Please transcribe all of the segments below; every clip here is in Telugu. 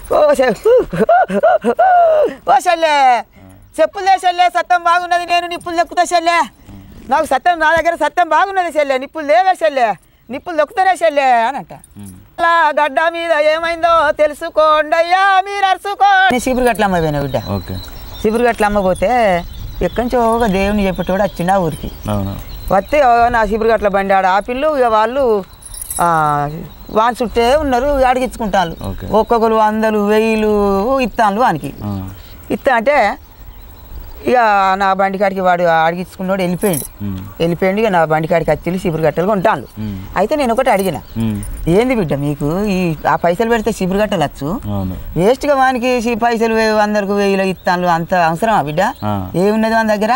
ఓ చె- ఓ చెల్లె చెప్పులే చెల్లె సత్యం బాగున్నది నేను నిప్పులు దొక్కుతా చెల్లె నాకు సత్యం నా దగ్గర సత్యం బాగున్నది చెల్లె నిప్పులు లేవే చెల్లె నిప్పులు దొక్కుతానే చెల్లె అని అంట అలా గడ్డ మీద ఏమైందో తెలుసుకోండి అయ్యా మీరు అరుసుకోండి చీపురు గట్ల అమ్మ పోయినా బిడ్డ ఓకే చీపురు గట్ల అమ్మపోతే ఎక్కడి నుంచో ఒక దేవుని చెప్పేటోడు వచ్చిండు ఆ ఊరికి అవును వస్తే ఓ నా చీపురు గట్ల బండి ఆడ ఆపిల్లు ఇక వాళ్ళు ఆ, వాని చుట్టే ఉన్నారు అడిగించుకుంటారు ఓకే. ఒక్కొక్కరు వందలు వెయ్యిలు ఇస్తాను వానికి ఆ, ఇస్తా అంటే ఇక నా బండి కాడికి వాడు అడిగించుకున్నాడు వెళ్ళిపోయాడు ఉమ్, వెళ్ళిపోయాడు ఇక నా బండి కాడికి వచ్చి చీపురు గట్టలు కొంటాను ఉమ్, అయితే నేను ఒకటి అడిగిన ఉమ్, ఏంది బిడ్డ మీకు ఈ ఆ పైసలు పెడితే చీపురు గట్టలు వచ్చు అవును వేస్ట్గా వానికి ఈ పైసలు వే- వందలకు వెయ్యిలో ఇస్తాను అంత అవసరమా బిడ్డ ఆ. ఏమున్నది మన దగ్గర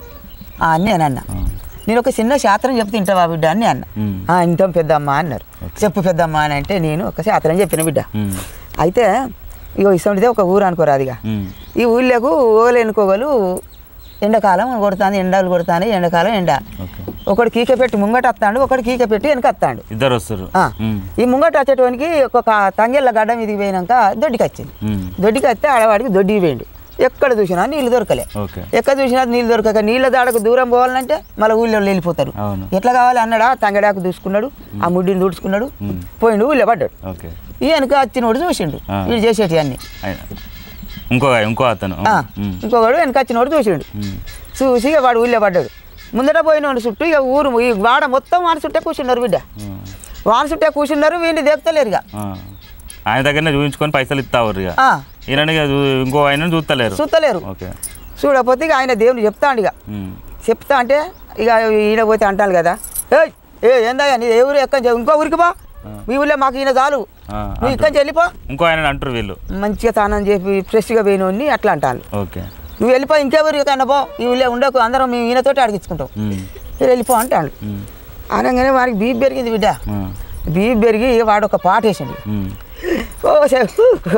ఆ, అని నేను అన్న ఆ, నేను ఒక చిన్న శాస్త్రం చెప్తే వింటావా బిడ్డ అని అన్న ఉమ్, "ఆ, వింటాం పెద్దమ్మ అన్నారు చెప్పు పెద్దమ్మ అని అంటే నేను ఒక శాస్త్రం చెప్పిన బిడ్డ ఉమ్, అయితే ఇగో ఇసంటిదే ఒక ఊరు అనుకోరాదిగా ఉమ్, ఈ ఊళ్ళకు ఓలు ఎన్నుకోగలు ఎండాకాలం కొడుతుంది ఎండలు కొడుతాను ఎండాకాలం ఎండ ఓకే ఒకడు కీక పెట్టి ముంగట వస్తాడు ఒకడు కీక పెట్టి వెనక వస్తాడు ఇద్దరు వస్తారు ఆ. ఉమ్, ఈ ముంగట వచ్చేటోనికి ఒక తంగెళ్ళ గడ్డ మీదకి పోయినాక దొడ్డికి వచ్చింది ఉమ్, దొడ్డికి వస్తే ఆడవాడికి దొడ్డికి పోయిండు ఎక్కడ చూసినా నీళ్ళు దొరకలే ఓకే ఎక్కడ చూసినా నీళ్ళు దొరకక నీళ్ళ దాడకు దూరం పోవాలంటే మళ్ళీ ఊళ్ళో వెళ్ళిపోతారు అవును ఎట్లా కావాలి అన్నాడా తంగడాకు దూసుకున్నాడు ఆ ముడ్డిని దూడ్చుకున్నాడు ఉమ్, పోయిండు ఊళ్ళో పడ్డాడు ఓకే ఈ వెనక వచ్చినోడు చూసిండు ఆ. వీడు చేసేటి అన్ని ఆయన ఇంకో ఇంకో అతను ఆ, ఉమ్, ఇంకొకడు వెనక వచ్చినోడు చూసిండు ఉమ్, చూసి ఇక వాడు ఊళ్ళో పడ్డాడు ముందట పోయినోడు చుట్టూ ఇక ఊరు ఈ వాడ మొత్తం వాని చుట్టే కూర్చున్నారు బిడ్డ ఉమ్, వాని చుట్టే కూర్చున్నారు వీడిని దేపుతలేరు ఇక ఆ. ఆయన దగ్గరనే చూపించుకొని పైసలు ఇస్తావు ఇక ఆ, ఈయన ఇక చూ- ఇంకో ఆయన చూస్తలేరు చూస్తలేరు ఓకే చూడకపోతే ఇక ఆయన దేవుని చెప్తాడు ఇక ఉమ్, చెప్తా అంటే ఇక ఈయన పోతే అంటాను కదా ఏయ్ ఏ ఏందయ్యా నీ ఏ ఊరు ఎక్కడి నుంచి ఇంకో ఊరికి పో మీ ఊళ్ళో మాకు ఈయన చాలు ఆ, నువ్వు ఇక్కడి నుంచి వెళ్ళిపో ఇంకో ఆయన అంటారు వీళ్ళు మంచిగా తానం చెప్పి ఫ్రెష్గా పోయినోడిని అట్లా అంటాను ఓకే నువ్వు వెళ్ళిపో ఇంకే ఊరికి కన్నా పో ఈ ఊళ్ళో ఉండకు అందరం మేము ఈయనతోటి అడిగించుకుంటాం ఉమ్, మీరు వెళ్ళిపో అంటాడు ఉమ్, అనగానే వారికి బీపీ పెరిగింది బిడ్డ ఆ, బీపీ పెరిగి వాడు ఒక పాట వేసిండు ఉమ్, ఓ చె-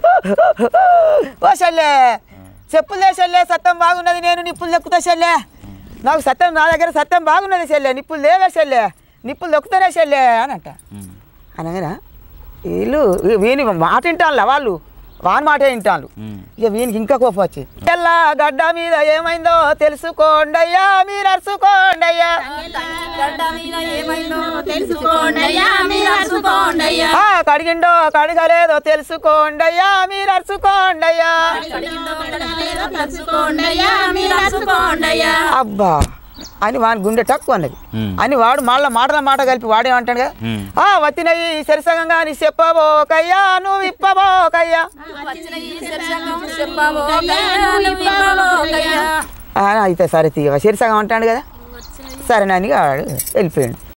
ఓ చెల్లె చెప్పులే చెల్లె సత్యం బాగున్నది నేను నిప్పులు దొక్కుతా చెల్లె నాకు సత్యం నా దగ్గర సత్యం బాగున్నది చెల్లె నిప్పులు లేవే చెల్లె నిప్పులు దొక్కుతానే చెల్లె అని అంట ఉమ్, అనగానే వీళ్ళు వీని మాట వింటాను వాళ్ళు వాని మాట వింటాను ఉమ్, ఇక వీనికి ఇంకా కోపం వచ్చి తెల్ల గడ్డ మీద ఏమైందో తెలుసుకోండి అయ్యా మీరు అరుచుకోండి అయ్యా గడ్డ మీద ఏమైందో తెలుసుకోండి అయ్యా మీరు అరుచుకోండి అయ్యా ఆ, కడిగిండో కడగలేదో తెలుసుకోండి అయ్యా మీరు అరుచుకోండి అయ్యా కడిగిందో కడగలేదో తెలుసుకోండి అయ్యా మీరు అరుచుకోండి అయ్యా అబ్బా అని వాని గుండె తక్కువ అన్నది ఉమ్, అని వాడు మళ్ళీ మాటల మాట కలిపి వాడేమంటాడు కదా ఉమ్, ఆ వత్తినయ్యి సరిసగంగా నీ చెప్పబోకయ్యా నువ్వు ఇప్పబోకయ్యా వచ్చిన ఈ శరీరం చెప్పబోకయ్యా నువ్వు ఇవ్వబోకయ్యా ఆ, అయితే సరే తీయవా సరిసగం అంటాడు కదా సరే నాని వాడు వెళ్ళిపోయాడు